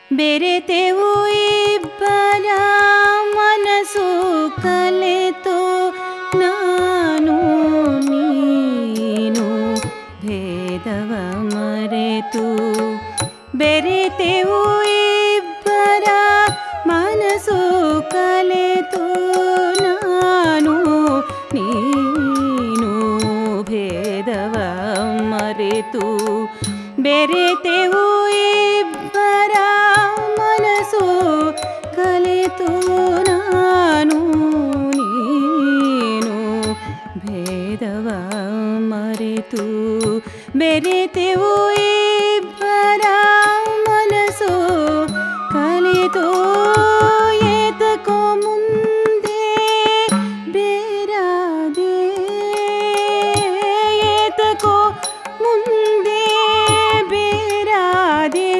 ಬೆರೆತೆವು ಇಬ್ಬರ ಮನಸ್ಸು ಕಲೆತು ನಾನು ನೀನು ಭೇದವ ಮರೆತು ಬೆರೆತೆವು ಇಬ್ಬರ ಮನಸ್ಸು ಕಲೆತು ನಾನು ನೀನು ಭೇದವ ಮರೆತು ಬೆರೆತೆವು ಇಬ್ಬರ ಮನಸ್ಸು ಕಲಿತು ನಾನು ನೀನು ಭೇದವ ಮರೆತು ಬೆರೆತೆವು ಇಬ್ಬರ ಮನಸ್ಸು ಕಲಿತು ಏತಕೋ ಮುಂದೆ ಬೇರಾದೆ ಏತಕೋ ಮುಂದೆ ಬೇರಾದೆ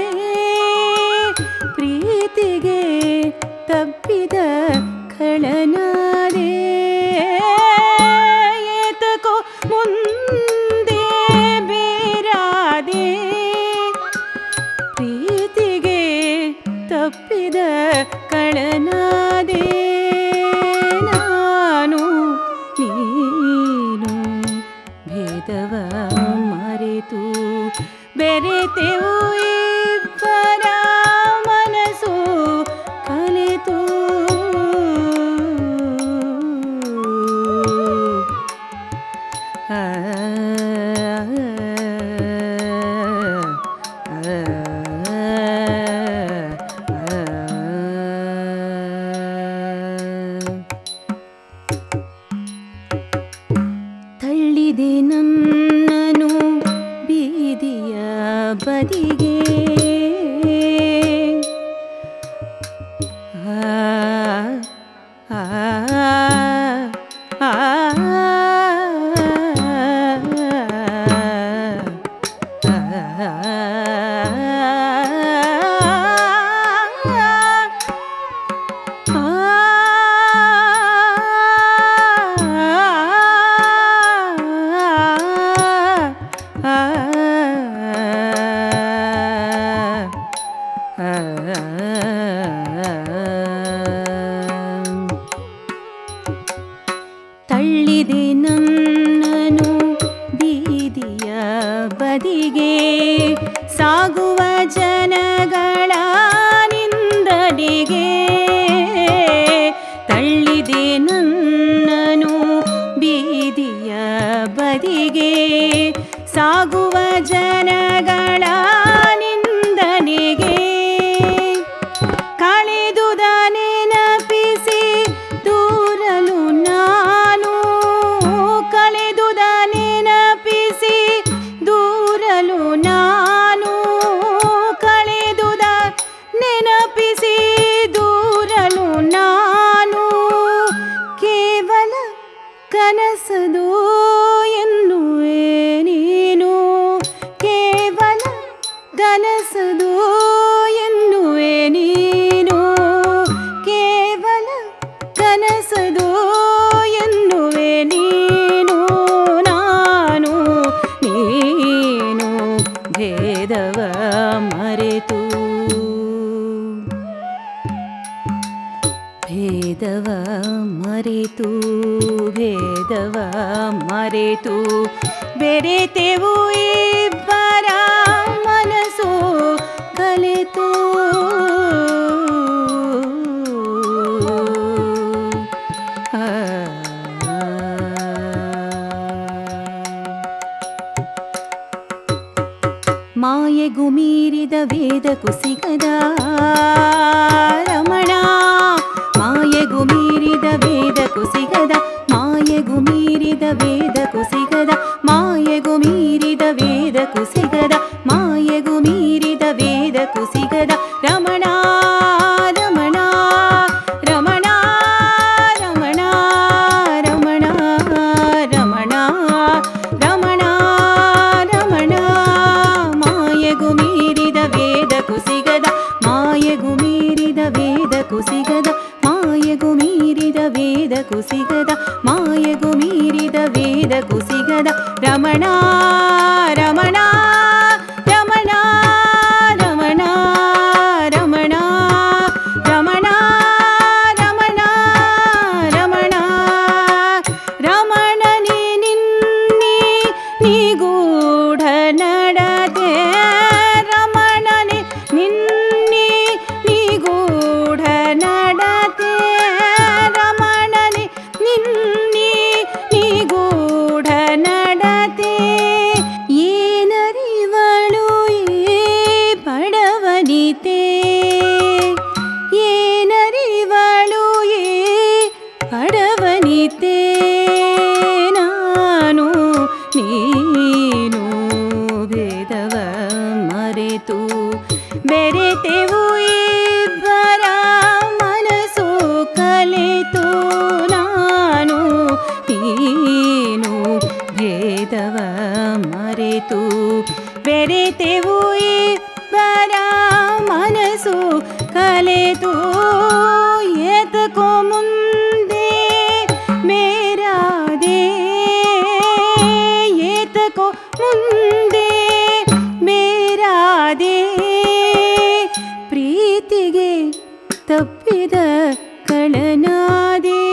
ಪ್ರೀತಿಗೆ ತಪ್ಪಿದ ಖಳನಾದೆ ಏತಕೋ ಮುಂದೆ ಬೇರಾದೆ ಪ್ರೀತಿಗೆ ತಪ್ಪಿದ ಕಳನಾದೆ ನಾನು ನೀನು ಭೇದವ ಮರೆತು ಬೆರೆತೆವು ಇಬ್ಬರ ಮನಸ್ಸು ಕಲಿತು ಆ ತಳ್ಳಿದೆ ನನ್ನನು ಬೀದಿಯ ಬದಿಗೆ ಆ ಆ ಆ ತಳ್ಳಿದೆ ನನ್ನನು ಬೀದಿಯ ಬದಿಗೆ ಸಾಗುವ ಜನಗಳ ನಿಂದಡಿಗೆ ತಳ್ಳಿದೆ ನನ್ನನು ಬೀದಿಯ ಬದಿಗೆ ಸಾಗುವ ಜನಗಳ ನಿಂದನೆಗೆ ಕಳೆದುದ ನೆನಪಿಸಿ ದೂರಲು ನಾನು ಕಳೆದುದ ನೆನಪಿಸಿ ದೂರಲು ನಾನು ಕಳೆದುದ ನೆನಪಿಸಿ ದೂರಲು ನಾನು ಕೇವಲ ಕನಸದು ಎನ್ನುವೆ ನೀನು ಕೇವಲ ಕನಸದು ಎನ್ನುವೆ ನೀನು ಕೇವಲ ಕನಸದು ಎನ್ನುವೆ ನೀನು ನಾನು ನೀನು ಭೇದವ ಮರೆತು ಭೇದವ ಮರೆತು ಭೇದವ ಮರೆತು ಬೆರೆತೆವು ಇಬ್ಬರ ಮನಸ್ಸು ಕಲಿತು ಮಾಯೆಗು ಮೀರಿದ ವೇದಕ್ಕೂ ಸಿಗದ ರಮಣ ಮಾಯೆಗು ಮೀರಿದ ವೇದಕ್ಕೂ ಸಿಗದ ಮಾಯೆಗು ಮೀರಿದ ವೇದಕ್ಕೂ ಸಿಗದ ಮಾಯೆಗು ಮೀರಿದ ವೇದಕ್ಕೂ ಸಿಗದ ಮಾಯೆಗು ಮೀರಿದ ವೇದಕ್ಕೂ ಸಿಗದ ರಮಣ ರಮಣ ರಮಣ ರಮಣ ರಮಣ ರಮಣ ರಮಣ ರಮಣ ಮಾಯೆಗು ಮೀರಿದ ವೇದಕ್ಕೂ ಸಿಗದ ಮಾಯೆಗು ಮೀರಿದ ವೇದಕ್ಕೂ ಸಿಗದ ಮಾಯೆಗು ಮೀರಿದ ವೇದಕ್ಕೂ ಸಿಗದ ಮಾಯೆಗು ಮೀರಿದ ವೇದಕ್ಕೂ ಸಿಗದ ರಮಣ ರಮಣ ರಮಣ ರಮಣ ರಮಣ ಬಡವನಿತೆ ಏನರಿವಳು ಏ ಬಡವನಿತೆ ನಾನು ನೀನು ಭೇದವ ಮರೆತು ಬೆರೆತೆವು ಇಬ್ಬರ ಮನಸ್ಸು ಕಲಿತು ನಾನು ನೀನು ಭೇದವ ಮರೆತು ಬೆರೆತೆವು ಇಬ್ಬರ ಮನಸ್ಸು ಕಲಿತು ಎತಕೋ ಮುಂದೆ ಮೇರಾದೆ ಏತಕೋ ಮುಂದೆ ಮೇರಾದೆ ಪ್ರೀತಿಗೆ ತಪ್ಪಿದ ಕಳನಾದೆ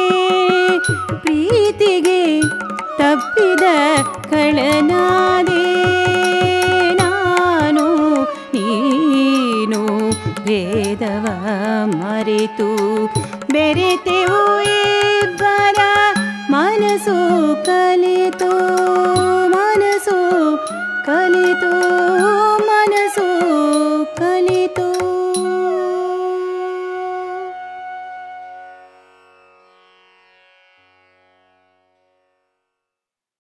ಪ್ರೀತಿಗೆ ತಪ್ಪಿದ ಕಳನಾದೆ ನಾನು ನೀನು ಭೇದವ ಮರೆತು ಬೆರೆತೆವು ಇಬ್ಬರ ಮನಸ್ಸು ಕಲಿತು ಮನಸ್ಸು ಕಲಿತು